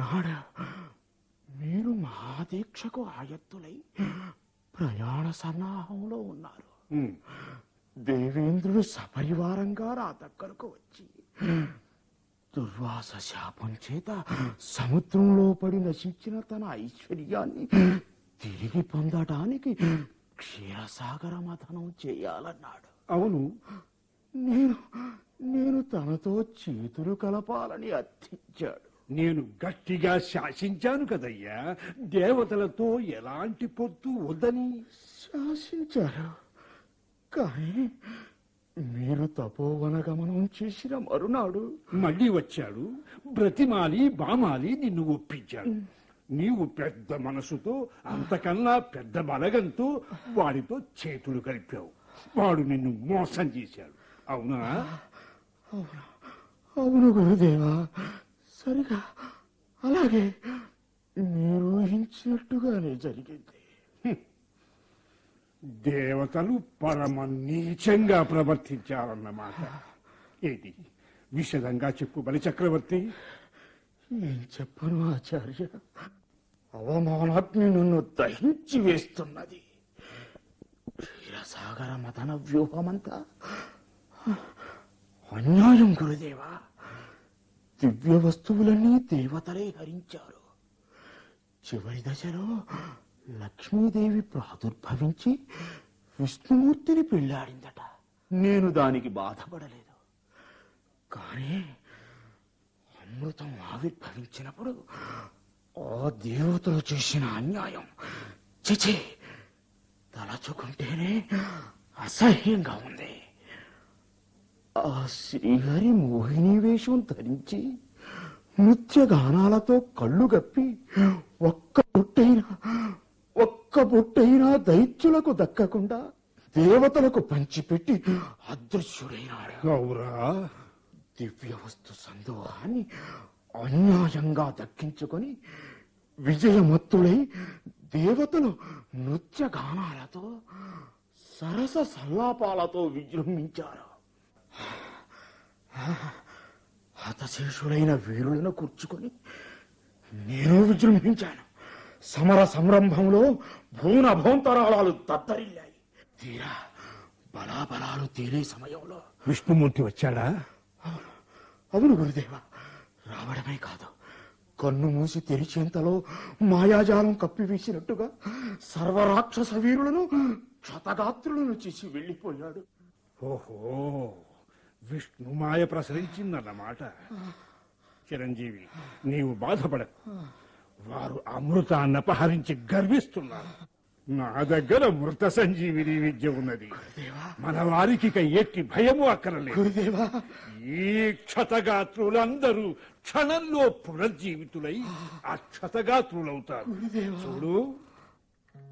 ఒకనాడు మీరు మహాదీక్షకు ఆయత్తులై ప్రయాణ సన్నాహంలో ఉన్నారు ఉమ్, దేవేంద్రుడు సపరివారంగా నా దగ్గరకు వచ్చి దుర్వాస శాపం చేత సముద్రంలో పడి నశించిన తన ఐశ్వర్యాన్ని తిరిగి పొందడానికి క్షీరసాగర మథనం చేయాలన్నాడు అవును నేను నేను తనతో చేతులు కలపాలని అర్థించాడు నేను గట్టిగా శాసించాను కదయ్యా దేవతలతో ఎలాంటి పొత్తు వద్దని శాసించారు కానీ మీరు తపోవన గమనం చేసిన మరునాడు మళ్ళీ వచ్చాడు బ్రతిమాలి బామాలి నిన్ను ఒప్పించాడు నీవు పెద్ద మనసుతో అంతకన్నా పెద్ద బలగంతో వాడితో చేతులు కలిపావు వాడు నిన్ను మోసం చేశాడు అవునా అవును గురుదేవా సరిగా అలాగే మీరు ఊహించినట్టుగానే జరిగింది దేవతలు పరమ నీచంగా ప్రవర్తించారన్నమాట ఏది విషదంగా చెప్పు బలిచక్రవర్తి ఏం చెప్పను ఆచార్య అవమానాగ్ని నన్ను దహించి వేస్తున్నది క్షీరసాగర మదన వ్యూహమంతా అన్యాయం గురుదేవా దివ్య వస్తువులన్నీ దేవతలే హరించారు చివరి దశలో లక్ష్మీదేవి ప్రాదుర్భవించి విష్ణుమూర్తిని పెళ్ళాడిందట నేను దానికి బాధపడలేదు కానీ అమృతం ఆవిర్భవించినప్పుడు ఆ దేవతలు చేసిన అన్యాయం చిచి తలచుకుంటేనే అసహ్యంగా ఉంది ఆ శ్రీహరి మోహిని వేషం ధరించి నృత్య గానాలతో కళ్ళు గప్పి ఒక్క బొట్టైనా ఒక్క బొట్టైనా దైత్యులకు దక్కకుండా దేవతలకు పంచిపెట్టి అదృశ్యుడైనాడు గౌరా దివ్య వస్తు సందోహాన్ని అన్యాయంగా దక్కించుకొని విజయమత్తులై దేవతలు నృత్య గానాలతో సరస సల్లాపాలతో విజృంభించారు హతశేషులైన వీరులను కూర్చుకొని నేను విజృంభించాను సమర సంరంభంలో భూన భోంతరాళాలు దద్దరిల్లాయి తీరా బలాబలాలు తేలే సమయంలో విష్ణుమూర్తి వచ్చాడా అవును గురుదేవ రావడమే కాదు కన్ను మూసి తెరిచేంతలో మాయాజాలం కప్పివేసినట్టుగా సర్వరాక్షస వీరులను క్షతగాత్రులను చేసి వెళ్ళిపోయాడు ఓహో విష్ణుమాయ ప్రసరించిందన్నమాట చిరంజీవి నీవు బాధపడకు వారు అమృతాన్ని అపహరించి గర్విస్తున్నారు నా దగ్గర మృత సంజీవిని విద్య ఉన్నది మన వారికి ఇక ఎట్టి భయము అక్కరలేదు గురుదేవా ఈ క్షతగాత్రులందరూ క్షణంలో పునర్జీవితులై ఆ క్షతగాత్రులవుతారు చూడు